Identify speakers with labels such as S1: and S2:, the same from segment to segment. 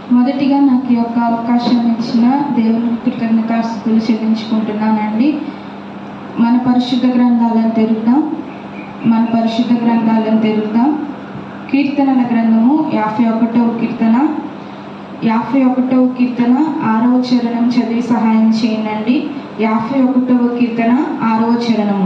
S1: మొదటిగా నాకు ఈ యొక్క అవకాశం ఇచ్చిన దేవుని కృతజ్ఞతాస్తుతులు చెల్లించుకుంటున్నానండి మన పరిశుద్ధ గ్రంథాలను తెరుద్దాం మన పరిశుద్ధ గ్రంథాలను తెరుద్దాం కీర్తనల గ్రంథము యాభై ఒకటవ కీర్తన యాభై ఒకటవ కీర్తన ఆరవ చరణం చదివి సహాయం చేయండి యాభై ఒకటవ కీర్తన ఆరవ చరణము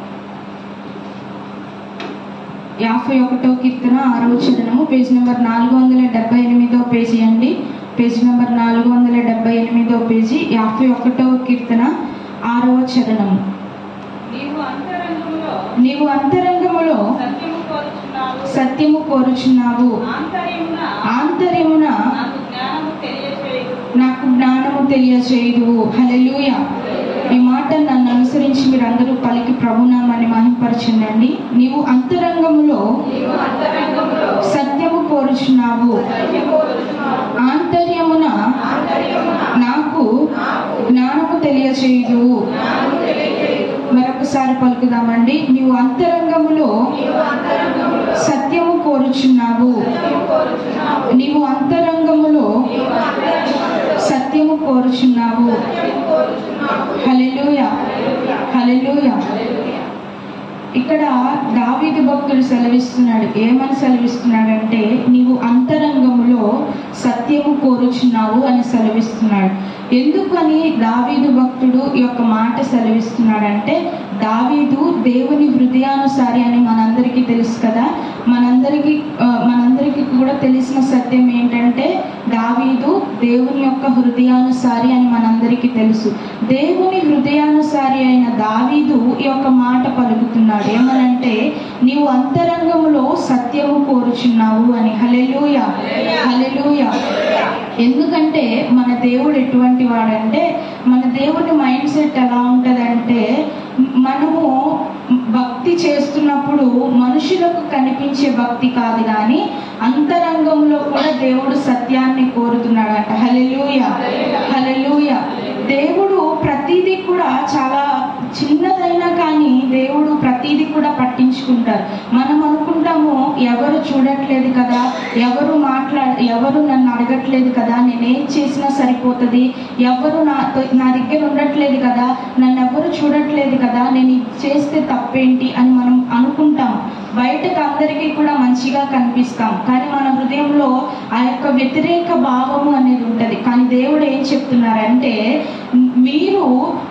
S1: యాభై ఒకటో కీర్తన ఆరవ చరణము పేజ్ నెంబర్ నాలుగు వందల డెబ్బై ఎనిమిదో పేజీ అండి పేజ్ నెంబర్ నాలుగు వందల డెబ్బై ఎనిమిదో పేజీ యాభై ఒకటవ కీర్తన ఆరవ చరణము
S2: నీవు అంతరంగములో
S1: నీవు అంతరంగములో
S2: సత్యము కోరుచున్నావు
S1: సత్యము కోరుచున్నావు
S2: ఆంతర్యమున
S1: ఆంతర్యమున
S2: నాకు జ్ఞానము తెలియచేయు
S1: నాకు జ్ఞానము తెలియచేయదు హల్లెలూయా ఈ మాట నన్ను అనుసరించి మీరందరూ పలికి ప్రభునామాన్ని మహింపరచండి నీవు అంతరంగములో
S2: నీవు అంతరంగములో
S1: సత్యము కోరుచున్నావు
S2: సత్యము కోరుచున్నావు
S1: ఆంతర్యమున
S2: ఆంతర్యమున
S1: నాకు జ్ఞానము తెలియచేయదు
S2: జ్ఞానము తెలియచేయు
S1: మరొకసారి పలుకుదామండి నీవు అంతరంగములో
S2: నీవు అంతరంగములో
S1: సత్యము కోరుచున్నావు
S2: సత్యము కోరుచున్నావు
S1: నీవు అంతరంగములో
S2: నీవు అంతరంగములో
S1: సత్యము కోరుచున్నావు
S2: సత్యము కోరుచున్నావు
S1: హల్లెలూయా హల్లెలూయా ఇక్కడ దావీదు భక్తుడు సెలవిస్తున్నాడు ఏమని సెలవిస్తున్నాడంటే నీవు అంతరంగములో సత్యము కోరుచున్నావు అని సెలవిస్తున్నాడు ఎందుకని దావీదు భక్తుడు ఈ యొక్క మాట సెలవిస్తున్నాడంటే దావీదు దేవుని హృదయానుసారి అని మనందరికీ తెలుసు కదా మనందరికీ ఆ, మనందరికీ కూడా తెలిసిన సత్యం ఏంటంటే దావీదు దేవుని యొక్క హృదయానుసారి అని మనందరికీ తెలుసు దేవుని హృదయానుసారి అయిన దావీదు ఈ యొక్క మాట పలుకుతున్నాడు ఏమనంటే నీవు అంతరంగములో సత్యము కోరుచున్నావు అని హలెలూయ హలెలూయ ఎందుకంటే మన దేవుడు ఎటువంటి వాడంటే మన దేవుని మైండ్ సెట్ ఎలా ఉంటుందంటే మనము భక్తి చేస్తున్నప్పుడు మనుషులకు కనిపించే భక్తి కాదు కానీ అంతరంగంలో కూడా దేవుడు సత్యాన్ని కోరుతున్నాడంట హలెలూయ హలెలూయ దేవుడు ప్రతిదీ కూడా చాలా చిన్నదైనా కానీ దేవుడు ప్రతిదీ కూడా పట్టించుకుంటారు మనం అనుకుంటాము ఎవరు చూడట్లేదు కదా ఎవరు మాట్లా ఎవరు నన్ను అడగట్లేదు కదా నేనేం చేసినా సరిపోతుంది ఎవరు నా నా దగ్గర ఉండట్లేదు కదా నన్ను ఎవరు చూడట్లేదు కదా నేను ఇది చేస్తే తప్పేంటి అని మనం అనుకుంటాం బయటకు అందరికీ కూడా మంచిగా కనిపిస్తాం కానీ మన హృదయంలో ఆ యొక్క వ్యతిరేక భావము అనేది ఉంటుంది కానీ దేవుడు ఏం చెప్తున్నారంటే మీరు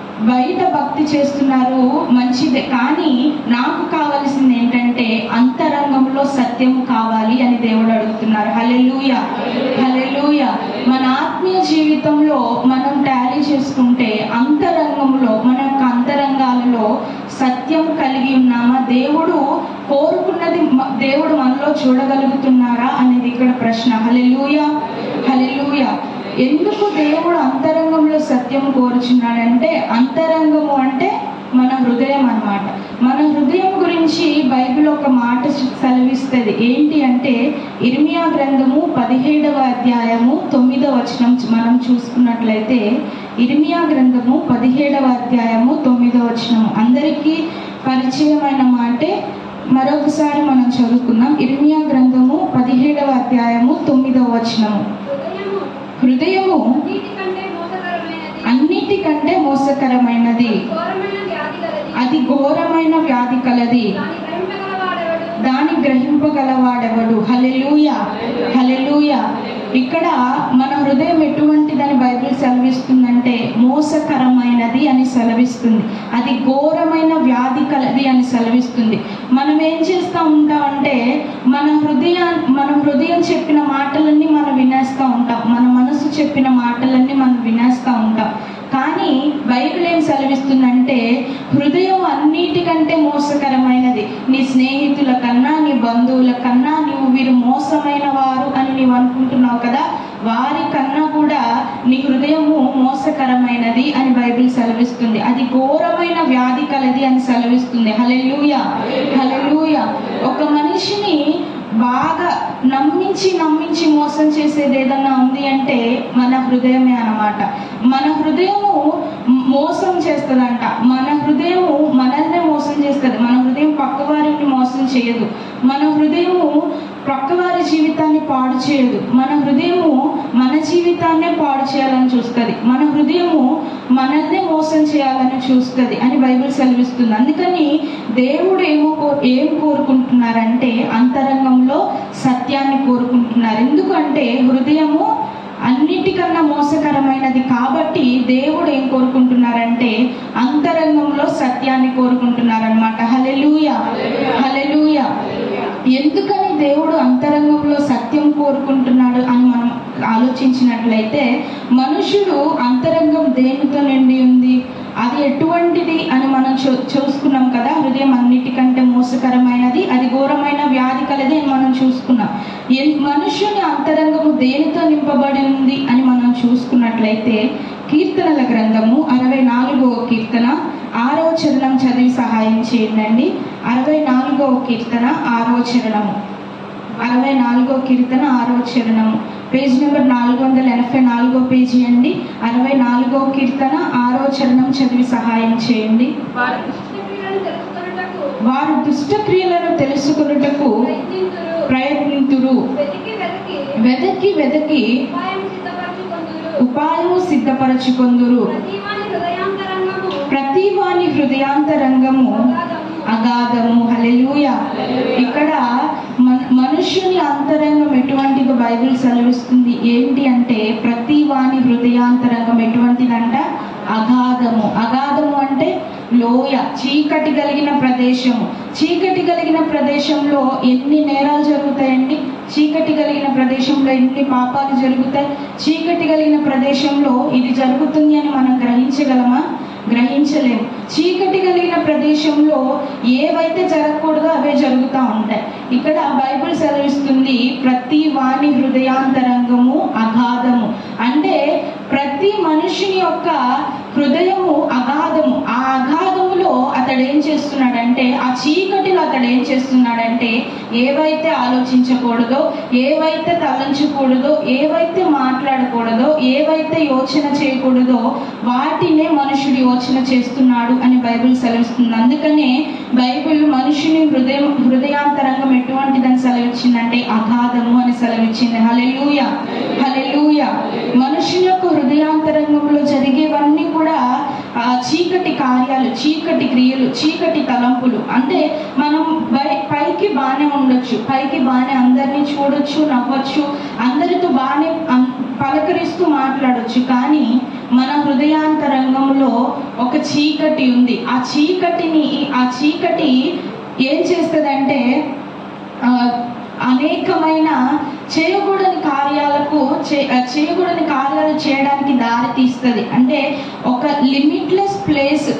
S1: బయట భక్తి చేస్తున్నారు మంచిదే కానీ నాకు కావలసింది ఏంటంటే అంతరంగంలో సత్యము కావాలి అని దేవుడు అడుగుతున్నారు హలెలూయ హలెలూయ మన ఆత్మీయ జీవితంలో మనం టాలీ చేసుకుంటే అంతరంగంలో మన యొక్క అంతరంగాలలో సత్యం కలిగి ఉన్నామా దేవుడు కోరుకున్నది మ- దేవుడు మనలో చూడగలుగుతున్నారా అనేది ఇక్కడ ప్రశ్న హలెలూయ హలెలూయ ఎందుకు దేవుడు అంతరంగంలో సత్యం కోరుచున్నాడంటే అంతరంగము అంటే మన హృదయం అన్నమాట మన హృదయం గురించి బైబిల్ ఒక మాట సెలవిస్తుంది ఏంటి అంటే ఇర్మియా గ్రంథము పదిహేడవ అధ్యాయము తొమ్మిదవ వచనం మనం చూసుకున్నట్లయితే ఇర్మియా గ్రంథము పదిహేడవ అధ్యాయము తొమ్మిదవ వచనం అందరికీ పరిచయమైన మాటే మరొకసారి మనం చదువుకుందాం ఇర్మియా గ్రంథము పదిహేడవ అధ్యాయము తొమ్మిదవ వచనము
S3: హృదయము
S1: హృదయము
S3: అన్నిటికంటే మోసకరమైనది
S1: అన్నిటికంటే మోసకరమైనది
S3: ఘోరమైన వ్యాధి గలది
S1: అది ఘోరమైన వ్యాధి కలది
S3: దాని గ్రహింపగలవాడెవడు
S1: దాని గ్రహింపగలవాడెవడు హలెలూయ హలెలూయ ఇక్కడ మన హృదయం ఎటువంటిదని బైబిల్ సెలవిస్తుందంటే మోసకరమైనది అని సెలవిస్తుంది అది ఘోరమైన వ్యాధి కలది అని సెలవిస్తుంది మనం ఏం చేస్తూ ఉంటామంటే మన హృదయం మన హృదయం చెప్పిన మాటలన్నీ మనం వినేస్తూ ఉంటాం మన మనసు చెప్పిన మాటలన్నీ మనం వినేస్తూ ఉంటాం కానీ బైబిల్ ఏం సెలవిస్తుందంటే హృదయం అన్నిటికంటే మోసకరమైనది నీ స్నేహితుల కన్నా నీ బంధువుల కన్నా నువ్వు వీరు మోసమైన వారు అని నీవు అనుకుంటున్నావు కదా వారి కన్నా కూడా నీ హృదయము మోసకరమైనది అని బైబిల్ సెలవిస్తుంది అది ఘోరమైన వ్యాధి కలది అని సెలవిస్తుంది హలెలూయ హలెలూయ ఒక మనిషిని బాగా నమ్మించి నమ్మించి మోసం చేసేది ఏదన్నా ఉంది అంటే మన హృదయమే అన్నమాట మన హృదయము మోసం చేస్తుందంట మన హృదయము మనల్నే మోసం చేస్తుంది మన హృదయం పక్కవారిని మోసం చేయదు మన హృదయము ప్రక్కవారి జీవితాన్ని పాడు చేయదు మన హృదయము మన జీవితాన్నే పాడు చేయాలని చూస్తుంది మన హృదయము మనల్నే మోసం చేయాలని చూస్తుంది అని బైబిల్ సెలవిస్తుంది అందుకని దేవుడు ఏమో కో- ఏం కోరుకుంటున్నారంటే అంతరంగంలో సత్యాన్ని కోరుకుంటున్నారు ఎందుకంటే హృదయము అన్నిటికన్నా మోసకరమైనది కాబట్టి దేవుడు ఏం కోరుకుంటున్నారంటే అంతరంగంలో సత్యాన్ని కోరుకుంటున్నారనమాట హలెలూయ హలెలూయ ఎందుకని దేవుడు అంతరంగంలో సత్యం కోరుకుంటున్నాడు అని మనం ఆలోచించినట్లయితే మనుషుడు అంతరంగం దేనితో నిండి ఉంది అది ఎటువంటిది అని మనం చూ చూసుకున్నాం కదా హృదయం అన్నిటికంటే మోసకరమైనది అది ఘోరమైన వ్యాధి కలది అని మనం చూసుకున్నాం ఎన్- మనుష్యుని అంతరంగము దేనితో నింపబడి ఉంది అని మనం చూసుకున్నట్లయితే కీర్తనల గ్రంథము అరవై నాలుగవ కీర్తన ఆరో చరణం చదివి సహాయం చేయండి అరవై నాలుగవ కీర్తన ఆరో చరణము అరవై నాలుగో కీర్తన ఆరో చరణము పేజ్ నెంబర్ నాలుగు వందల ఎనభై నాలుగో పేజీ అండి అరవై నాలుగో కీర్తన ఆరో చరణం చదివి సహాయం చేయండి
S3: వారి దుష్టక్రియలను తెలుసుకొనుటకు
S1: వారు దుష్టక్రియలను తెలుసుకొనుటకు
S3: ప్రయత్నింతురు
S1: ప్రయత్నింతురు
S3: వెతికి వెతికి
S1: వెదకి వెదకి
S3: ఉపాయం సిద్ధపరచుకొందురు
S1: ఉపాయము సిద్ధపరచుకొందురు
S3: ప్రతివాని హృదయాంతరంగము
S1: ప్రతి వాని హృదయాంతరంగము
S3: అగాధము
S1: అగాధము హలెలూయ ఇక్కడ మన మనుష్యుని అంతరంగం ఎటువంటిదో బైబిల్ సెలవిస్తుంది ఏంటి అంటే ప్రతి వాని హృదయాంతరంగం ఎటువంటిదంట అగాధము అగాధము అంటే లోయ చీకటి కలిగిన ప్రదేశము చీకటి కలిగిన ప్రదేశంలో ఎన్ని నేరాలు జరుగుతాయండి చీకటి కలిగిన ప్రదేశంలో ఎన్ని పాపాలు జరుగుతాయి చీకటి కలిగిన ప్రదేశంలో ఇది జరుగుతుంది అని మనం గ్రహించగలమా గ్రహించలేము చీకటి కలిగిన ప్రదేశంలో ఏవైతే జరగకూడదో అవే జరుగుతూ ఉంటాయి ఇక్కడ బైబిల్ సెలవిస్తుంది ప్రతి వాణి హృదయాంతరంగము అగాధము అంటే ప్రతి మనుషుని యొక్క హృదయము అగాధము ఆ అగాధములో అతడు ఏం చేస్తున్నాడంటే ఆ చీకటిలో అతడు ఏం చేస్తున్నాడంటే ఏవైతే ఆలోచించకూడదో ఏవైతే తలంచకూడదో ఏవైతే మాట్లాడకూడదో ఏవైతే యోచన చేయకూడదో వాటినే మనుషుడు యోచన చేస్తున్నాడు అని బైబిల్ సెలవిస్తుంది అందుకనే బైబిల్ మనుషుని హృదయం హృదయాంతరంగం ఎటువంటిదని సెలవిచ్చిందంటే అగాధము అని సెలవిచ్చింది హలెలూయ హలెలూయ మనుషుని యొక్క హృదయాంతరంగంలో జరిగేవన్నీ కూడా ఆ, చీకటి కార్యాలు చీకటి క్రియలు చీకటి తలంపులు అంటే మనం బై పైకి బాగానే ఉండొచ్చు పైకి బాగానే అందరినీ చూడొచ్చు నవ్వచ్చు అందరితో బాగానే అం- పలకరిస్తూ మాట్లాడొచ్చు కానీ మన హృదయాంతరంగంలో ఒక చీకటి ఉంది ఆ చీకటిని ఆ చీకటి ఏం చేస్తుందంటే ఆ, అనేకమైన చేయకూడని కార్యాలకు చే ఆ, చేయకూడని కార్యాలు చేయడానికి దారి తీస్తుంది అంటే ఒక లిమిట్లెస్ ప్లేస్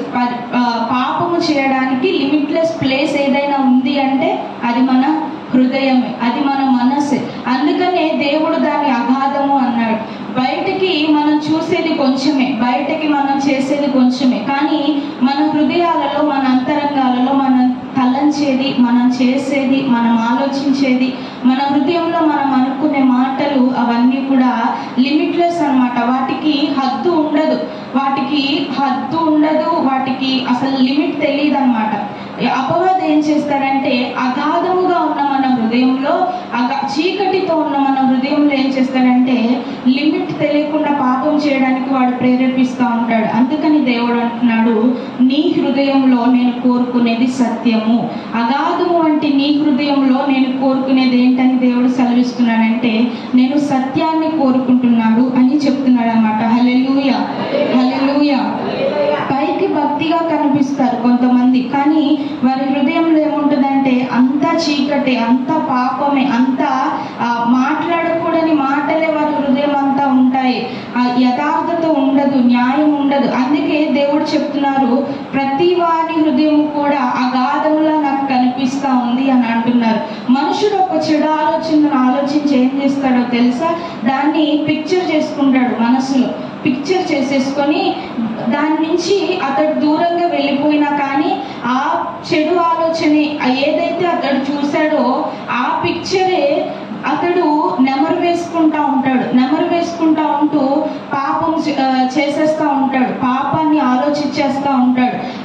S1: పాపము చేయడానికి లిమిట్లెస్ ప్లేస్ ఏదైనా ఉంది అంటే అది మన హృదయమే అది మన మనస్సే అందుకనే దేవుడు దాన్ని అగాధము అన్నాడు బయటికి మనం చూసేది కొంచెమే బయటకి మనం చేసేది కొంచెమే కానీ మన హృదయాలలో మన అంతరంగాలలో మనం తలంచేది మనం చేసేది మనం ఆలోచించేది మన హృదయంలో మనం అనుకునే మాటలు అవన్నీ కూడా లిమిట్లెస్ అన్నమాట వాటికి హద్దు ఉండదు వాటికి హద్దు ఉండదు వాటికి అసలు లిమిట్ తెలియదు అనమాట అపవాదం ఏం చేస్తాడంటే అగాధముగా ఉన్న మన హృదయంలో అగా చీకటితో ఉన్న మన హృదయంలో ఏం చేస్తాడంటే లిమిట్ తెలియకుండా పాపం చేయడానికి వాడు ప్రేరేపిస్తూ ఉంటాడు అందుకని దేవుడు అంటున్నాడు నీ హృదయంలో నేను కోరుకునేది సత్యము అగాధము వంటి నీ హృదయంలో నేను కోరుకునేది ఏంటని దేవుడు సెలవిస్తున్నాడంటే నేను సత్యాన్ని కోరుకుంటున్నాడు అని చెప్తున్నాడు అనమాట హలెలూయ హలెలూయ పైకి భక్తిగా కనిపిస్తారు కొంతమంది కానీ వారి హృదయంలో ఏముంటుందంటే అంత చీకటి అంత పాపమే అంత ఆ, మాట్లాడకూడని మాటలే వారి హృదయం అంతా ఉంటాయి ఆ యథార్థత ఉండదు న్యాయం ఉండదు అందుకే దేవుడు చెప్తున్నారు ప్రతి వారి హృదయం కూడా అగాధంలో నాకు కనిపిస్తా ఉంది అని అంటున్నారు మనుషుడు ఒక చెడు ఆలోచనను ఆలోచించి ఏం చేస్తాడో తెలుసా దాన్ని పిక్చర్ చేసుకుంటాడు మనసులో పిక్చర్ చేసేసుకొని దాని నుంచి అతడు దూరంగా వెళ్ళిపోయినా కానీ ఆ చెడు ఆలోచన ఏదైతే అతడు చూశాడో ఆ పిక్చరే అతడు నెమరు వేసుకుంటా ఉంటాడు నెమరు వేసుకుంటా ఉంటూ పాపం చే- ఆ, చేసేస్తా ఉంటాడు పాపాన్ని ఆలోచించేస్తా ఉంటాడు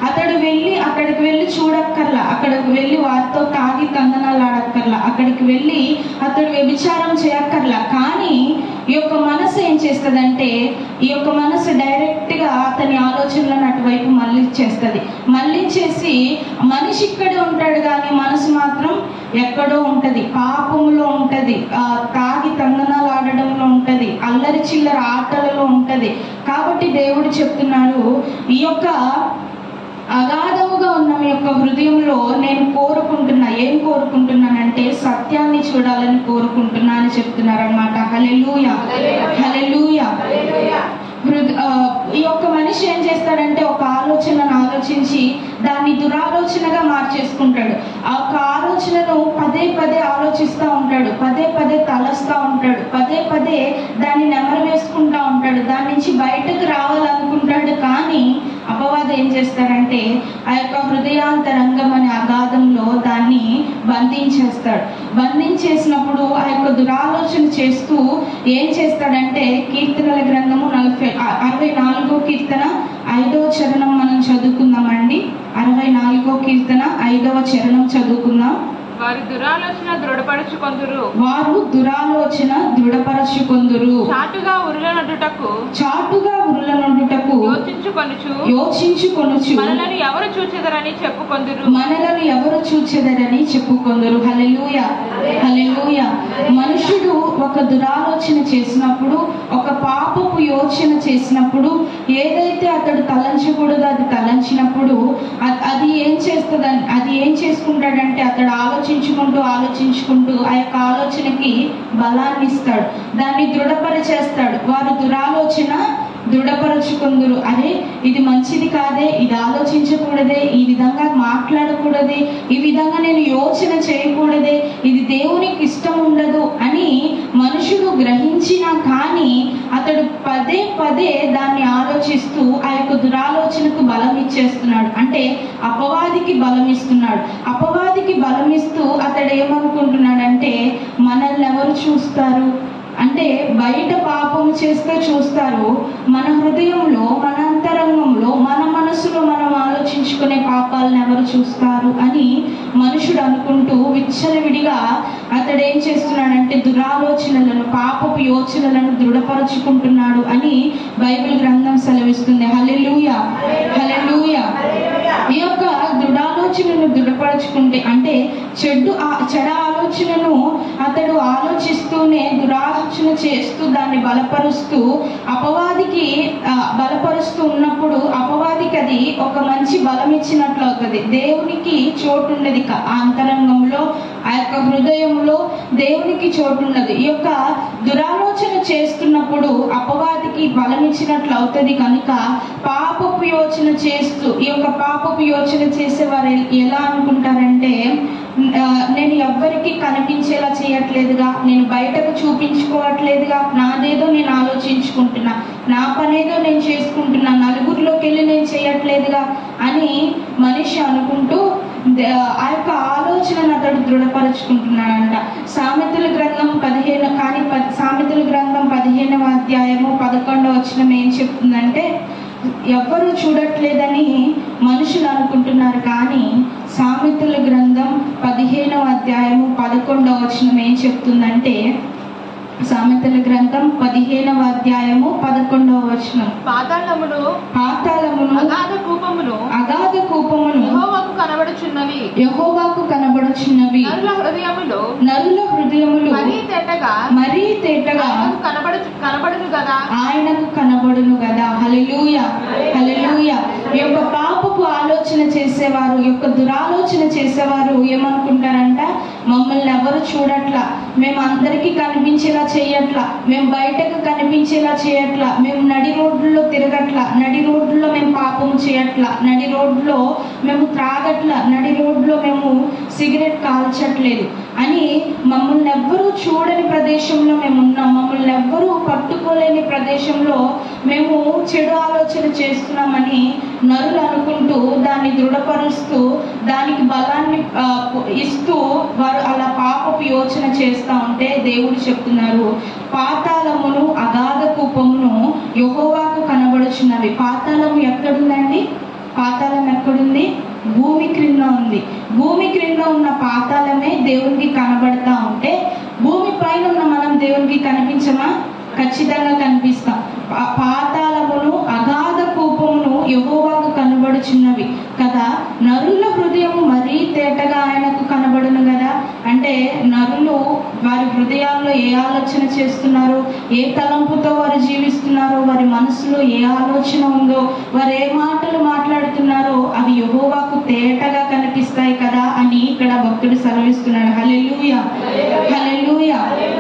S1: అతడు వెళ్ళి అక్కడికి వెళ్ళి చూడక్కర్లా అక్కడికి వెళ్ళి వారితో తాగి తందనాలు ఆడక్కర్లా అక్కడికి వెళ్ళి అతడు వ్యభిచారం చేయక్కర్లా కానీ ఈ యొక్క మనసు ఏం చేస్తుందంటే ఈ యొక్క మనసు డైరెక్ట్ గా అతని ఆలోచనలను అటువైపు మళ్ళించేస్తుంది మళ్ళించేసి మనిషి ఇక్కడే ఉంటాడు కానీ మనసు మాత్రం ఎక్కడో ఉంటది పాపములో ఉంటది ఆ, తాగి తందనాలు ఆడడంలో ఉంటది అల్లరి చిల్లర ఆటలలో ఉంటది కాబట్టి దేవుడు చెప్తున్నాడు ఈ యొక్క అగాధముగా ఉన్న మీ యొక్క హృదయంలో నేను కోరుకుంటున్నా ఏం కోరుకుంటున్నానంటే సత్యాన్ని చూడాలని కోరుకుంటున్నా అని చెప్తున్నారు అనమాట హలెలూయ హలెలూయ హృద ఆ, ఈ యొక్క మనిషి ఏం చేస్తాడంటే ఒక ఆలోచనను ఆలోచించి దాన్ని దురాలోచనగా మార్చేసుకుంటాడు ఆ యొక్క ఆలోచనను పదే పదే ఆలోచిస్తూ ఉంటాడు పదే పదే తలస్తూ ఉంటాడు పదే పదే దాన్ని నెమరు వేసుకుంటా ఉంటాడు దాని నుంచి బయటకు రావాలనుకుంటాడు కానీ అపవాదం ఏం చేస్తాడంటే ఆ యొక్క హృదయాంతరంగం అనే అగాధంలో దాన్ని బంధించేస్తాడు బంధించేసినప్పుడు ఆ యొక్క దురాలోచన చేస్తూ ఏం చేస్తాడంటే కీర్తనల గ్రంథము నలభై అ- అరవై నాలుగో కీర్తన ఐదవ చరణం మనం చదువుకుందామండి అరవై నాలుగో కీర్తన ఐదవ చరణం చదువుకుందాం
S2: వారి దురాలోచన దృఢపరచుకొందురు
S1: వారు దురాలోచన దృఢపరచుకొందురు
S2: చాటుగా ఉరులనడుటకు
S1: చాటుగా ఉరులనుటకు
S2: యోచించుకొనుచు
S1: యోచించుకొనుచు
S2: మనలను ఎవరు చూచెదరని చెప్పుకొందురు
S1: మనలను ఎవరు చూచెదరని చెప్పుకొందరు హలెలూయ హలెలూయ మనుషుడు ఒక దురాలోచన చేసినప్పుడు ఒక పాపపు యోచన చేసినప్పుడు ఏదైతే అతడు తలంచకూడదో అది తలంచినప్పుడు అ- అది ఏం చేస్తుందని అది ఏం చేసుకుంటాడంటే అతడు ఆలోచించుకుంటూ ఆలోచించుకుంటూ ఆ యొక్క ఆలోచనకి బలాన్ని ఇస్తాడు దాన్ని దృఢపరిచేస్తాడు వారు దురాలోచన దృఢపరచుకుందురు అరే ఇది మంచిది కాదే ఇది ఆలోచించకూడదే ఈ విధంగా మాట్లాడకూడదే ఈ విధంగా నేను యోచన చేయకూడదే ఇది దేవునికి ఇష్టం ఉండదు అని మనుషుడు గ్రహించినా కానీ అతడు పదే పదే దాన్ని ఆలోచిస్తూ ఆ యొక్క దురాలోచనకు బలం ఇచ్చేస్తున్నాడు అంటే అపవాదికి బలం ఇస్తున్నాడు అపవాదికి బలం ఇస్తూ అతడు ఏమనుకుంటున్నాడంటే మనల్ని ఎవరు చూస్తారు అంటే బయట పాపం చేస్తే చూస్తారు మన హృదయంలో మన అంతరంగంలో మన మనసులో మనం ఆలోచించుకునే పాపాలను ఎవరు చూస్తారు అని మనుషుడు అనుకుంటూ విచ్చలవిడిగా అతడు ఏం చేస్తున్నాడంటే దురాలోచనలను పాపపు యోచనలను దృఢపరుచుకుంటున్నాడు అని బైబిల్ గ్రంథం సెలవిస్తుంది హలెలూయ హలెలూయ ఈ యొక్క దృఢాలోచనను దృఢపరచుకుంటే అంటే చెడ్డు ఆ- చెడ ఆలోచనను అతడు ఆలోచిస్తూనే దురాలోచన చేస్తూ దాన్ని బలపరుస్తూ అపవాదికి ఆ, బలపరుస్తూ ఉన్నప్పుడు అపవాదికి అది ఒక మంచి బలం ఇచ్చినట్లు అవుతుంది దేవునికి చోటు ఉండదు ఇక ఆ అంతరంగంలో ఆ యొక్క హృదయంలో దేవునికి చోటు ఉండదు ఈ యొక్క దురాలోచన చేస్తున్నప్పుడు అపవాదికి బలం ఇచ్చినట్లు అవుతుంది కనుక పాపపు యోచన చేస్తూ ఈ యొక్క పాపపు యోచన చేసేవారు ఎ- ఎలా అనుకుంటారంటే ఆ, నేను ఎవ్వరికి కనిపించేలా చేయట్లేదుగా నేను బయటకు చూపించుకోవట్లేదుగా నాదేదో నేను ఆలోచించుకుంటున్నా నా పనేదో నేను చేసుకుంటున్నా నలుగురిలోకి వెళ్ళి నేను చేయట్లేదుగా అని మనిషి అనుకుంటూ ద- ఆ యొక్క ఆలోచనను అతడు దృఢపరుచుకుంటున్నాడంట సామెతల గ్రంథం పదిహేను కానీ ప- సామెతల గ్రంథం పదిహేనవ అధ్యాయము పదకొండవ వచనం ఏం చెప్తుందంటే ఎవ్వరూ చూడట్లేదని మనుషులు అనుకుంటున్నారు కానీ సామెతల గ్రంథం పదిహేనవ అధ్యాయము పదకొండవ వచనం ఏం చెప్తుందంటే సామెతల గ్రంథం పదిహేనవ అధ్యాయము పదకొండవ వచనం
S2: పాతాళమును
S1: పాతాళమును
S2: అగాధ కూపమును
S1: అగాధ కూపమును
S2: యెహోవాకు కనబడుచున్నవి
S1: యహోవాకు కనబడుచున్నవి
S2: నరుల హృదయములు
S1: నరుల హృదయములు
S2: మరీ తేటగా
S1: మరీ తేటగా
S2: ఆయనకు కనబడు కనబడును కదా
S1: ఆయనకు కనబడును కదా హలెలూయ హలెలూయ ఈ యొక్క పాపపు ఆలోచన చేసేవారు ఈ యొక్క దురాలోచన చేసేవారు ఏమనుకుంటారంట మమ్మల్ని ఎవరు చూడట్లా మేము అందరికీ కనిపించేలా చేయట్లా మేము బయటకు కనిపించేలా చేయట్లా మేము నడి రోడ్లలో తిరగట్లా నడి రోడ్లలో మేము పాపం చేయట్లా నడి రోడ్లో మేము త్రాగట్లా నడి రోడ్లో మేము సిగరెట్ కాల్చట్లేదు అని మమ్మల్ని ఎవ్వరూ చూడని ప్రదేశంలో మేము ఉన్నాం మమ్మల్ని ఎవ్వరూ పట్టుకోలేని ప్రదేశంలో మేము చెడు ఆలోచన చేస్తున్నామని నరులు అనుకుంటూ దాన్ని దృఢపరుస్తూ దానికి బలాన్ని ఆ, ఇస్తూ వారు అలా పాపపు యోచన చేస్తూ ఉంటే దేవుడు చెప్తున్నారు పాతాళమును అగాధ కూపమును యహోవాకు కనబడుచున్నవి పాతాళము ఎక్కడుందండి పాతాళం ఎక్కడుంది భూమి క్రింద ఉంది భూమి క్రింద ఉన్న పాతాళమే దేవునికి కనబడతా ఉంటే భూమి పైన ఉన్న మనం దేవునికి కనిపించమా ఖచ్చితంగా కనిపిస్తాం పా- పాతాళమును అగాధ కోపమును యహోవాకు కనబడుచున్నవి కదా నరుల హృదయము మరీ తేటగా ఆయనకు కనబడును కదా అంటే నరులు వారి హృదయాల్లో ఏ ఆలోచన చేస్తున్నారో ఏ తలంపుతో వారు జీవిస్తున్నారో వారి మనసులో ఏ ఆలోచన ఉందో వారు ఏ మాటలు మాట్లాడుతున్నారో అవి యహోవాకు తేటగా కనిపిస్తాయి కదా అని ఇక్కడ భక్తుడు సెలవిస్తున్నాడు హల్లెలూయా హల్లెలూయా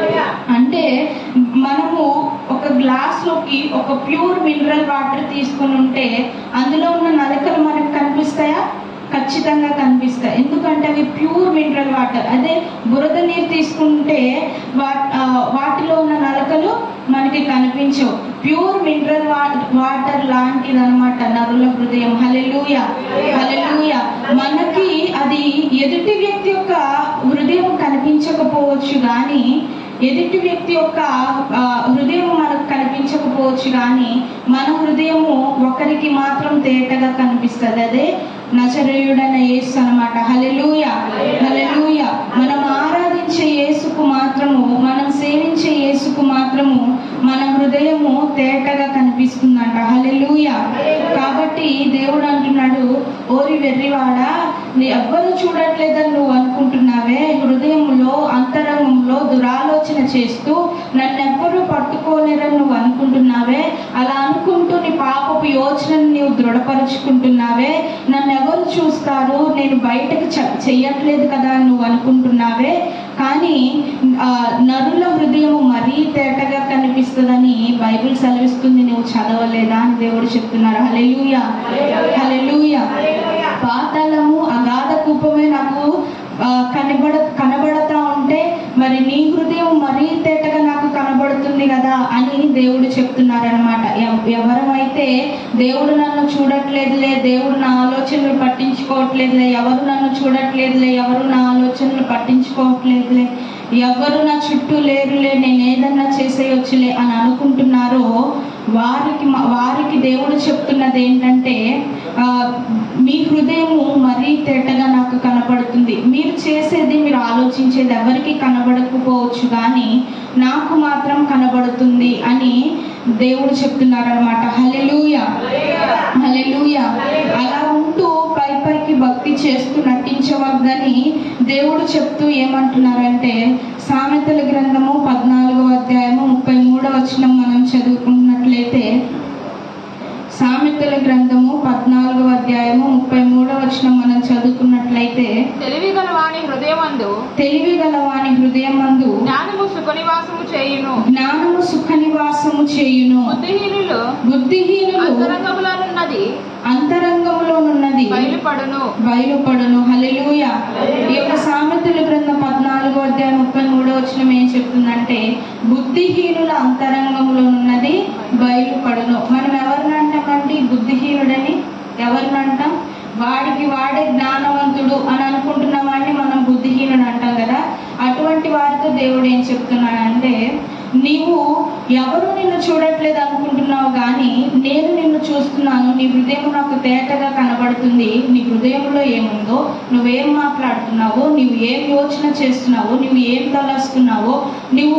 S1: అంటే మనము ఒక గ్లాస్ లోకి ఒక ప్యూర్ మినరల్ వాటర్ తీసుకుని ఉంటే అందులో ఉన్న నలకలు మనకు కనిపిస్తాయా ఖచ్చితంగా కనిపిస్తాయి ఎందుకంటే అవి ప్యూర్ మినరల్ వాటర్ అదే బురద నీరు తీసుకుంటే వా ఆ, వాటిలో ఉన్న నలకలు మనకి కనిపించవు ప్యూర్ మినరల్ వాటర్ లాంటిది అనమాట నరుల హృదయం హలెలూయ హలెలూయ మనకి అది ఎదుటి వ్యక్తి యొక్క హృదయం కనిపించకపోవచ్చు కానీ ఎదుటి వ్యక్తి యొక్క ఆ, హృదయం మనకు కనిపించకపోవచ్చు కానీ మన హృదయము ఒకరికి మాత్రం తేటగా కనిపిస్తుంది అదే నచరేయుడైన యేసు అనమాట హలెలూయ హలెలూయ మనం ఆరాధించే యేసుకు మాత్రము మనం సేవించే యేసుకు మాత్రము మన హృదయము తేటగా కనిపిస్తుందంట హలెలూయ కాబట్టి దేవుడు అంటున్నాడు ఓరి వెర్రివాడా నీ ఎవ్వరు చూడట్లేదని నువ్వు అనుకుంటున్నావే హృదయంలో అంతరంగంలో దురాలోచన చేస్తూ నన్ను ఎవ్వరూ పట్టుకోలేరని నువ్వు అనుకుంటున్నావే అలా అనుకుంటూ నీ పాపపు యోచనను నీవు దృఢపరుచుకుంటున్నావే నన్ను ఎవరు చూస్తారు నేను బయటకు చె- చెయ్యట్లేదు కదా అని నువ్వు అనుకుంటున్నావే కానీ ఆ, నరుల హృదయం మరీ తేటగా కనిపిస్తుందని బైబిల్ సెలవిస్తుంది నువ్వు చదవలేదా అని దేవుడు చెప్తున్నారు హలెలూయ హలెలూయ పాతాళము అగాధ కూపమే నాకు ఆ, కనబడ కనబడతా ఉంటే మరి నీ హృదయం మరీ తేటగా నాకు కనబడుతుంది కదా అని దేవుడు చెప్తున్నారనమాట ఎవరమైతే దేవుడు నన్ను చూడట్లేదులే దేవుడు నా ఆలోచనలు పట్టించుకోవట్లేదులే ఎవరు నన్ను చూడట్లేదులే ఎవరు నా ఆలోచనలు పట్టించుకోవట్లేదులే ఎవరు నా చుట్టూ లేరులే నేను ఏదన్నా చేసేయొచ్చులే అని అనుకుంటున్నారో వారికి మ- వారికి దేవుడు చెప్తున్నది ఏంటంటే ఆ, మీ హృదయము మరీ తేటగా నాకు కనబడుతుంది మీరు చేసేది మీరు ఆలోచించేది ఎవరికి కనబడకపోవచ్చు కానీ నాకు మాత్రం కనబడుతుంది అని దేవుడు చెప్తున్నారనమాట హలెలూయ హలెలూయ అలా ఉంటూ పై పైకి భక్తి చేస్తూ నటించవద్దని దేవుడు చెప్తూ ఏమంటున్నారంటే సామెతల గ్రంథము పద్నాలుగో అధ్యాయము ముప్పై మూడో వచనం మనం చదువుకున్నట్లయితే సామెతల గ్రంథము పద్నాలుగో అధ్యాయము ముప్పై మూడో వచనం మనం చదువుకున్నట్లయితే
S2: తెలివి గల వాని హృదయమందు
S1: తెలివి గలవాని హృదయమందు
S2: జ్ఞానము సుఖనివాసము చేయును
S1: జ్ఞానము సుఖ నివాసము చేయును
S2: బుద్ధిహీనులు
S1: బుద్ధిహీనులు
S2: అంతరంగములనున్నది
S1: అంతరంగంలోనున్నది
S2: బయలుపడును
S1: బయలుపడును హల్లెలూయా ఈ యొక్క సామెతల గ్రంథం పద్నాలుగో అధ్యాయం ముప్పై మూడో వచ్చిన ఏం చెప్తుందంటే బుద్ధిహీనుల అంతరంగంలో ఉన్నది బయలుపడును మనం ఎవరిని అంటామండి బుద్ధిహీనుడని ఎవరిని అంటాం వాడికి వాడే జ్ఞానవంతుడు అని అనుకుంటున్న వాడిని మనం బుద్ధిహీనుడు అంటాం కదా అటువంటి వారితో దేవుడు ఏం చెప్తున్నాడంటే నీవు ఎవరు నిన్ను చూడట్లేదు అనుకుంటున్నావు కానీ నేను నిన్ను చూస్తున్నాను నీ హృదయం నాకు తేటగా కనబడుతుంది నీ హృదయంలో ఏముందో నువ్వేం మాట్లాడుతున్నావో నువ్వు ఏం యోచన చేస్తున్నావో నువ్వు ఏం తలస్తున్నావో నువ్వు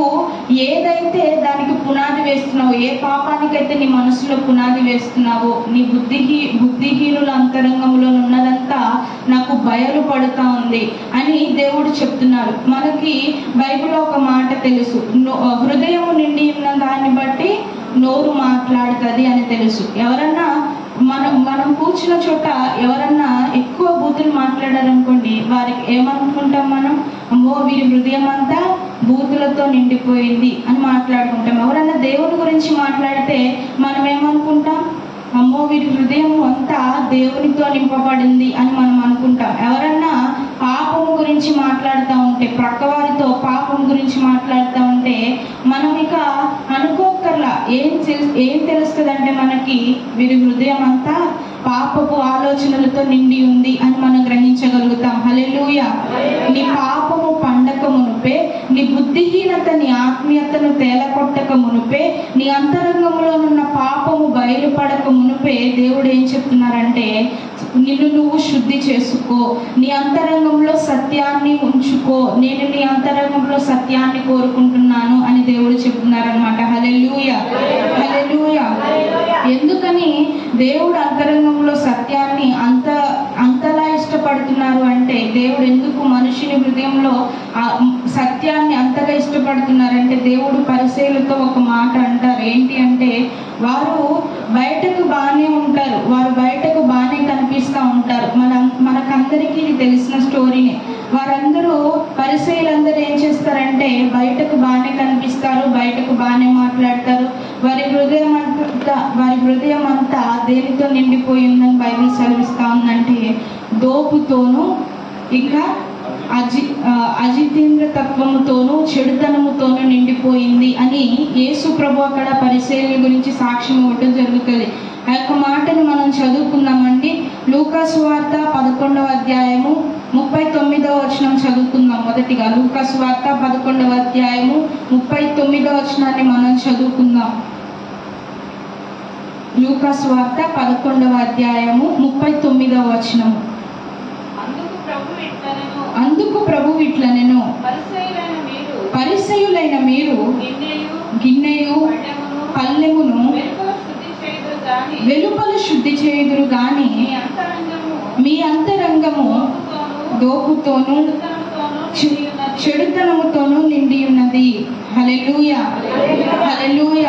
S1: ఏదైతే దానికి పునాది వేస్తున్నావో ఏ పాపానికైతే నీ మనసులో పునాది వేస్తున్నావో నీ బుద్ధిహీ బుద్ధిహీనుల అంతరంగంలో ఉన్నదంతా నాకు బయలు పడుతా ఉంది అని దేవుడు చెప్తున్నారు మనకి బైబిల్లో ఒక మాట తెలుసు నో- హృదయము నిండి ఉన్న దాన్ని బట్టి నోరు మాట్లాడుతుంది అని తెలుసు ఎవరన్నా మనం మనం కూర్చున్న చోట ఎవరన్నా ఎక్కువ బూతులు మాట్లాడారనుకోండి వారికి ఏమనుకుంటాం మనం అమ్మో వీరి హృదయం అంతా బూతులతో నిండిపోయింది అని మాట్లాడుకుంటాం ఎవరన్నా దేవుని గురించి మాట్లాడితే మనం ఏమనుకుంటాం అమ్మో వీరి హృదయం అంతా దేవునితో నింపబడింది అని మనం అనుకుంటాం ఎవరన్నా పాపం గురించి మాట్లాడుతూ ఉంటే ప్రక్కవారితో పాపం గురించి మాట్లాడుతూ ఉంటే మనం ఇక అనుకోకర్లా ఏం తెలు ఏం తెలుస్తుంది అంటే మనకి వీరి హృదయం అంతా పాపపు ఆలోచనలతో నిండి ఉంది అని మనం గ్రహించగలుగుతాం హల్లెలూయ నీ పాపము పండక మునుపే నీ బుద్ధిహీనత నీ ఆత్మీయతను తేలకొట్టక మునుపే నీ అంతరంగంలో ఉన్న పాపము బయలుపడక మునుపే దేవుడు ఏం చెప్తున్నారంటే నిన్ను నువ్వు శుద్ధి చేసుకో నీ అంతరంగంలో సత్యాన్ని ఉంచుకో నేను నీ అంతరంగంలో సత్యాన్ని కోరుకుంటున్నాను అని దేవుడు చెప్తున్నారనమాట హలెలూయ హలెలూయ ఎందుకని దేవుడు అంతరంగంలో సత్యాన్ని అంత అంతలా ఇష్టపడుతున్నారు అంటే దేవుడు ఎందుకు మనుషుని హృదయంలో ఆ సత్యాన్ని అంతగా ఇష్టపడుతున్నారంటే దేవుడు పరిశీలతో ఒక మాట అంటారు ఏంటి అంటే వారు బయటకు బాగానే ఉంటారు వారు బయటకు బాగానే కనిపిస్తూ ఉంటారు మన మనకందరికీ ఇది తెలిసిన స్టోరీనే వారందరూ పరిశీలందరూ ఏం చేస్తారంటే బయటకు బాగానే కనిపిస్తారు బయటకు బాగానే మాట్లాడతారు వారి హృదయం అంతా వారి హృదయం అంతా దేనితో నిండిపోయి ఉందని బైబిల్ సెలవిస్తా ఉందంటే దోపుతోనూ ఇంకా అజి ఆ, అజితేంద్ర తత్వముతోనూ చెడుతనముతోనూ నిండిపోయింది అని యేసు ప్రభు అక్కడ పరిశీలన గురించి సాక్ష్యం ఇవ్వటం జరుగుతుంది ఆ యొక్క మాటను మనం చదువుకుందామండి లూకాసు వార్త పదకొండవ అధ్యాయము ముప్పై తొమ్మిదవ వచనం చదువుకుందాం మొదటిగా లూకాసు వార్త పదకొండవ అధ్యాయము ముప్పై తొమ్మిదవ వచనాన్ని మనం చదువుకుందాం లూకాసు వార్త పదకొండవ అధ్యాయము ముప్పై తొమ్మిదవ వచనము
S2: అందుకు ప్రభు ఇట్లనెను
S1: అందుకు ప్రభు ఇట్లనెను
S2: పరిసయులైన మీరు
S1: పరిసయులైన మీరు
S2: గిన్నెయు
S1: గిన్నెయు
S2: పళ్ళెమును
S1: పల్లెమును
S2: వెనుక శుద్ధి చేయుదురు గాని
S1: వెలుపల శుద్ధి చేయుదురు గాని
S2: మీ అంతరంగము
S1: మీ అంతరంగము
S2: దోపుతోనూ
S1: దోపుతోను
S2: చెడుతనముతోనూ
S1: చె-
S2: నిండి ఉన్నది.
S1: చెడుతనముతోనూ నిండి ఉన్నది హలెలూయ హలెలూయ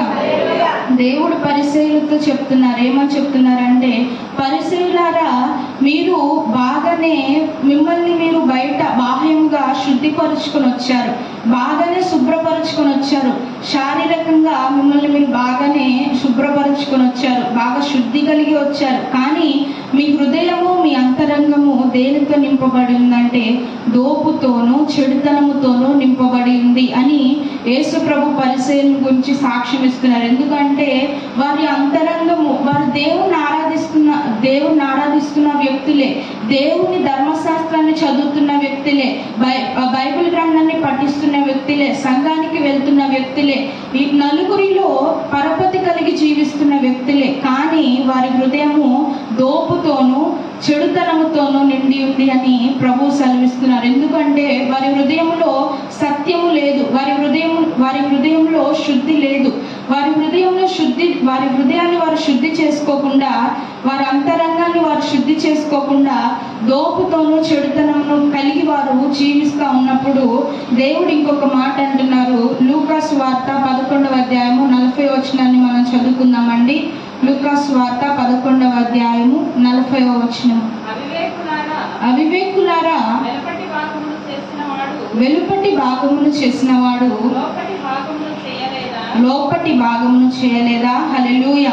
S1: దేవుడు పరిశీలతో చెప్తున్నారు ఏమని చెప్తున్నారంటే పరిశీలారా మీరు బాగానే మిమ్మల్ని మీరు బయట బాహ్యంగా శుద్ధిపరుచుకొని వచ్చారు బాగానే శుభ్రపరుచుకొని వచ్చారు శారీరకంగా మిమ్మల్ని మీరు బాగానే శుభ్రపరుచుకొని వచ్చారు బాగా శుద్ధి కలిగి వచ్చారు కానీ మీ హృదయము మీ అంతరంగము దేనితో నింపబడి ఉందంటే దోపుతోనూ చెడుతనముతోనూ నింపబడి ఉంది అని యేసు ప్రభు పరిశీలన గురించి సాక్ష్యం ఇస్తున్నారు ఎందుకంటే వారి అంతరంగము వారు దేవుని ఆరాధిస్తున్న దేవుని ఆరాధిస్తున్న వ్యక్తులే దేవుని ధర్మశాస్త్రాన్ని చదువుతున్న వ్యక్తులే బై బైబిల్ గ్రంథాన్ని పఠిస్తున్న వ్యక్తులే సంఘానికి వెళ్తున్న వ్యక్తులే ఈ నలుగురిలో పరపతి కలిగి జీవిస్తున్న వ్యక్తులే కానీ వారి హృదయము దోపుతోనూ చెడుతనముతోనూ నిండి ఉంది అని ప్రభు సెలవిస్తున్నారు ఎందుకంటే వారి హృదయంలో సత్యము లేదు వారి హృదయం వారి హృదయంలో శుద్ధి లేదు వారి హృదయంలో శుద్ధి వారి హృదయాన్ని వారు శుద్ధి చేసుకోకుండా వారి అంతరంగాన్ని వారు శుద్ధి చేసుకోకుండా దోపుతోనూ చెడుతనమును కలిగి వారు జీవిస్తూ ఉన్నప్పుడు దేవుడు ఇంకొక మాట అంటున్నారు లూకాస్ వార్త పదకొండవ అధ్యాయము నలభై వచనాన్ని మనం చదువుకుందామండి లూకాస్ వార్త పదకొండవ అధ్యాయము నలభై వచనం
S2: అవివేకులారా
S1: అవివేకులారా
S2: వెలుపటి భాగమును చేసిన వాడు
S1: వెలుపటి భాగమును చేసినవాడు
S2: లోపటి భాగమును చేయలేదా
S1: లోపటి భాగమును చేయలేదా హలెలూయ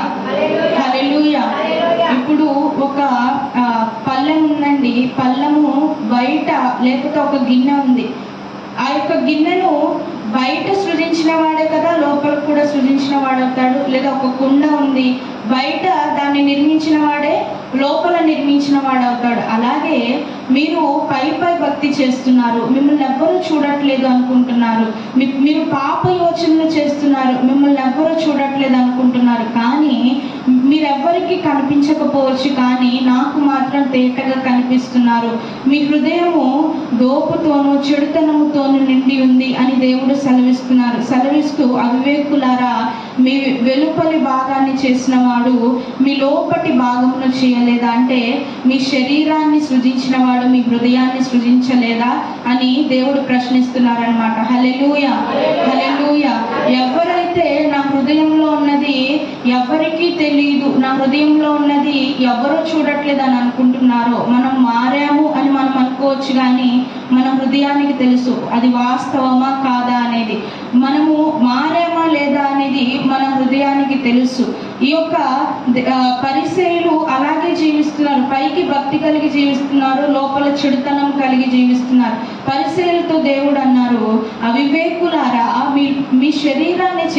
S1: హలెలూయ ఇప్పుడు ఒక ఆ, పళ్ళెం ఉందండి పళ్ళెము బయట లేకపోతే ఒక గిన్నె ఉంది ఆ యొక్క గిన్నెను బయట సృజించిన వాడే కదా లోపల కూడా సృజించిన వాడవుతాడు లేదా ఒక కుండ ఉంది బయట దాన్ని నిర్మించిన వాడే లోపల నిర్మించిన వాడవుతాడు అలాగే మీరు పై పై భక్తి చేస్తున్నారు మిమ్మల్ని ఎవ్వరూ చూడట్లేదు అనుకుంటున్నారు మీ- మీరు పాప యోచనలు చేస్తున్నారు మిమ్మల్ని ఎవ్వరూ చూడట్లేదు అనుకుంటున్నారు కానీ మీరెవ్వరికి కనిపించకపోవచ్చు కానీ నాకు మాత్రం తేటగా కనిపిస్తున్నారు మీ హృదయము దోపుతోనూ చెడుతనముతోనూ నిండి ఉంది అని దేవుడు సెలవిస్తున్నారు సెలవిస్తూ అవివేకులారా మీ వెలుపలి భాగాన్ని చేసిన వాడు మీ లోపటి భాగమును చేయలేదా అంటే మీ శరీరాన్ని సృజించిన వాడు మీ హృదయాన్ని సృజించలేదా అని దేవుడు ప్రశ్నిస్తున్నారనమాట హలెలూయ హలెలూయ ఎవరైతే నా హృదయంలో ఉన్నది ఎవరికీ తెలియదు నా హృదయంలో ఉన్నది ఎవరో చూడట్లేదు అని అనుకుంటున్నారో మనం మారాము అని మనం అనుకోవచ్చు కానీ మన హృదయానికి తెలుసు అది వాస్తవమా కాదా అనేది మనము మారామా లేదా అనేది మన హృదయానికి తెలుసు ఈ యొక్క ఆ, పరిసయులు అలాగే జీవిస్తున్నారు పైకి భక్తి కలిగి జీవిస్తున్నారు లోపల చెడుతనం కలిగి జీవిస్తున్నారు పరిసయులతో దేవుడు అన్నారు అవివేకులారా మీ మీ శరీరాన్ని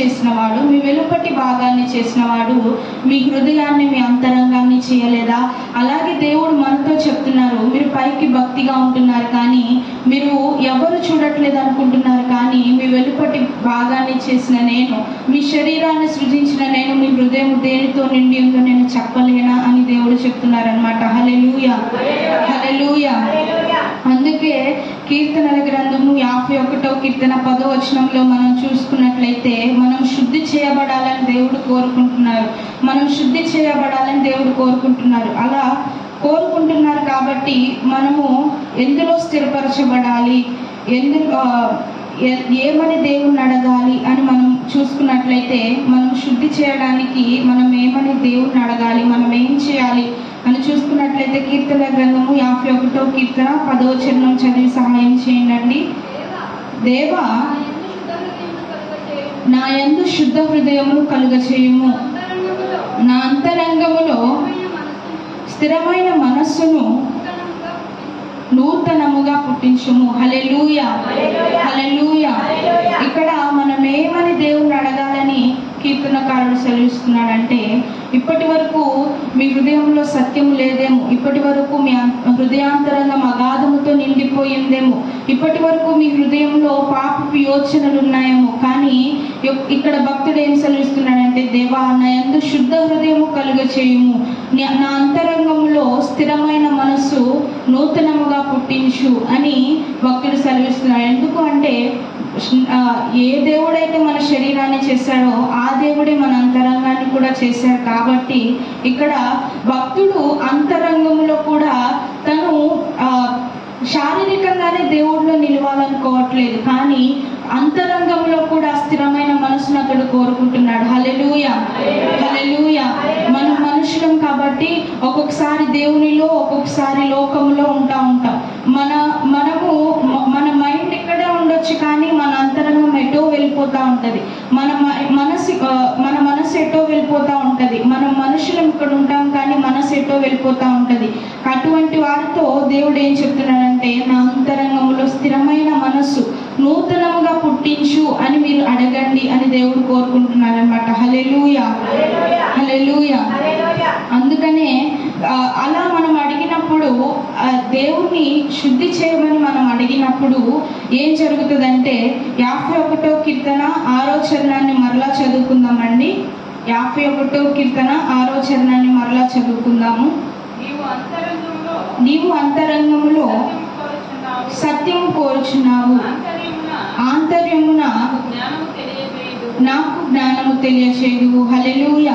S1: చేసినవాడు మీ వెలుపటి భాగాన్ని చేసినవాడు మీ హృదయాన్ని మీ అంతరంగాన్ని చేయలేదా అలాగే దేవుడు మనతో చెప్తున్నారు మీరు పైకి భక్తిగా ఉంటున్నారు కానీ మీరు ఎవరు చూడట్లేదు అనుకుంటున్నారు కానీ మీ వెలుపటి భాగాన్ని చేసిన నేను మీ శరీరాన్ని సృజించిన నేను మీ హృదయం దేనితో నిండి ఉందో నేను చెప్పలేనా అని దేవుడు చెప్తున్నారు అనమాట హలెలూయా హలెలూయా అందుకే కీర్తనల గ్రంథము యాభై ఒకటో కీర్తన పదో వచనంలో మనం చూసుకున్నట్లయితే మనం శుద్ధి చేయబడాలని దేవుడు కోరుకుంటున్నారు మనం శుద్ధి చేయబడాలని దేవుడు కోరుకుంటున్నారు అలా కోరుకుంటున్నారు కాబట్టి మనము ఎందులో స్థిరపరచబడాలి ఎందులో ఏ- ఏమని దేవుణ్ణి అడగాలి అని మనం చూసుకున్నట్లయితే మనం శుద్ధి చేయడానికి మనం ఏమని దేవుణ్ణి అడగాలి మనం ఏం చేయాలి అని చూసుకున్నట్లయితే కీర్తన గ్రంథము యాభై ఒకటో కీర్తన పదో చరణం చదివి సహాయం చేయండి
S3: దేవా
S1: దేవా
S3: నా యందు శుద్ధ హృదయమును కలుగ
S1: నా యందు శుద్ధ హృదయమును కలుగ
S3: చేయుము.
S1: చేయుము
S3: అంతరంగములో
S1: నా అంతరంగములో
S3: స్థిరమైన
S1: స్థిరమైన
S3: మనస్సును
S1: మనస్సును
S3: నూతనముగా పుట్టించుము.
S1: నూతనముగా పుట్టించుము హలెలూయా హలెలూయా ఇక్కడ మనం ఏమని దేవుణ్ణి అడగాలని కీర్తనకారుడు సెలవిస్తున్నాడంటే ఇప్పటి వరకు మీ హృదయంలో సత్యం లేదేమో ఇప్పటి వరకు మీ అం- హృదయాంతరంగం అగాధముతో నిండిపోయిందేమో ఇప్పటి వరకు మీ హృదయంలో పాపపు యోచనలు ఉన్నాయేమో కానీ ఇక్- ఇక్కడ భక్తుడు ఏం సెలవిస్తున్నాడంటే దేవా నా యందు శుద్ధ హృదయము కలుగ చేయుము నీ- నా అంతరంగంలో స్థిరమైన మనస్సు నూతనముగా పుట్టించు అని భక్తుడు సెలవిస్తున్నాడు ఎందుకు అంటే ఆ, ఏ దేవుడైతే మన శరీరాన్ని చేశాడో ఆ దేవుడే మన అంతరంగాన్ని కూడా చేశాడు కాబట్టి ఇక్కడ భక్తుడు అంతరంగంలో కూడా తను ఆ, శారీరకంగానే దేవుడిలో నిలవాలనుకోవట్లేదు కానీ అంతరంగంలో కూడా స్థిరమైన మనసును అతడు కోరుకుంటున్నాడు హలెలూయ హలెలూయ మనం మనుషులం కాబట్టి ఒక్కొక్కసారి దేవునిలో ఒక్కొక్కసారి లోకంలో ఉంటా ఉంటాం మన మనము మ- మన మైండ్ ఇక్కడే ఉండొచ్చు కానీ మన అంతరంగం ఎటో వెళ్ళిపోతా ఉంటది మన మ- మనసు ఆ, మన మనసు ఎటో వెళ్ళిపోతా ఉంటది మనం మనుషులం ఇక్కడ ఉంటాం కానీ మనసు ఎటో వెళ్ళిపోతా ఉంటది అటువంటి వారితో దేవుడు ఏం చెప్తున్నాడంటే నా అంతరంగంలో స్థిరమైన మనస్సు నూతనముగా పుట్టించు అని మీరు అడగండి అని దేవుడు కోరుకుంటున్నాడు అనమాట హలెలూయా హలెలూయా అందుకనే ఆ, అలా మనం అడిగినప్పుడు ఆ, దేవుణ్ణి శుద్ధి చేయమని మనం అడిగినప్పుడు ఏం జరుగుతుందంటే యాభై ఒకటో కీర్తన ఆరో చరణాన్ని మరలా చదువుకుందామండి యాభై ఒకటో కీర్తన ఆరో చరణాన్ని మరలా చదువుకుందాము
S2: నీవు అంతరంగంలో
S1: నీవు అంతరంగములో
S2: సత్యము కోరుచున్నావు.
S1: సత్యము కోరుచున్నావు
S2: ఆంతర్యమున
S1: ఆంతర్యమున
S2: నాకు జ్ఞానము తెలియజేయదు
S1: నాకు జ్ఞానము తెలియచేయదు హలెలూయ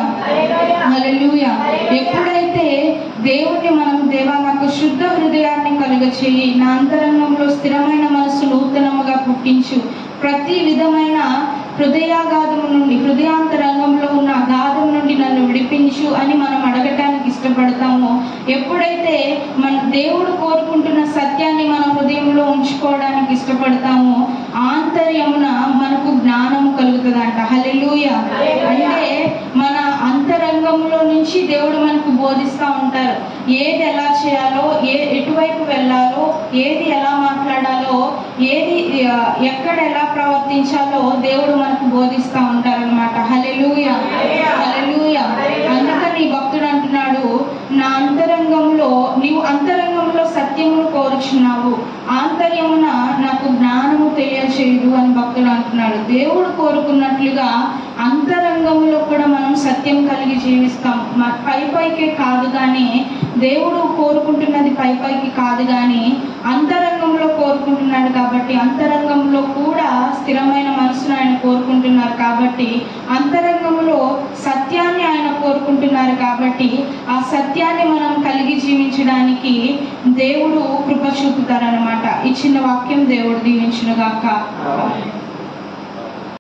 S1: హలెలూయ ఎప్పుడైతే దేవుణ్ణి మనం దేవా నాకు శుద్ధ హృదయాన్ని కలుగ చేయి నా అంతరంగంలో స్థిరమైన మనస్సు నూతనముగా పుట్టించు ప్రతి విధమైన హృదయాగాధము నుండి హృదయాంతరంగంలో ఉన్న అగాధం నుండి నన్ను విడిపించు అని మనం అడగటానికి ఇష్టపడతామో ఎప్పుడైతే మన దేవుడు కోరుకుంటున్న సత్యాన్ని మన హృదయంలో ఉంచుకోవడానికి ఇష్టపడతామో ఆంతర్యమున మనకు జ్ఞానము కలుగుతుందంట హలెలూయ అంటే మన అంతరంగంలో నుంచి దేవుడు మనకు బోధిస్తూ ఉంటారు ఏది ఎలా చేయాలో ఏ ఎటువైపు వెళ్ళాలో ఏది ఎలా మాట్లాడాలో ఏది ఆ, ఎక్కడ ఎలా ప్రవర్తించాలో దేవుడు మనకు బోధిస్తూ ఉంటారనమాట హలెలూయ హలెలూయ అందుకని భక్తుడు అంటున్నాడు నా అంతరంగంలో నీవు అంతరంగంలో సత్యమును కోరుచున్నావు ఆంతర్యమున నాకు జ్ఞానము తెలియచేయదు అని భక్తుడు అంటున్నాడు దేవుడు కోరుకున్నట్లుగా అంతరంగంలో కూడా మనం సత్యం కలిగి జీవిస్తాం మ- పై పైకే కాదు కానీ దేవుడు కోరుకుంటున్నది పై పైకి కాదు కానీ అంతరంగంలో కోరుకుంటున్నాడు కాబట్టి అంతరంగంలో కూడా స్థిరమైన మనసును ఆయన కోరుకుంటున్నారు కాబట్టి అంతరంగంలో సత్యాన్ని ఆయన కోరుకుంటున్నారు కాబట్టి ఆ సత్యాన్ని మనం కలిగి జీవించడానికి దేవుడు కృప చూపుతారనమాట ఈ చిన్న వాక్యం దేవుడు దీవించునుగాక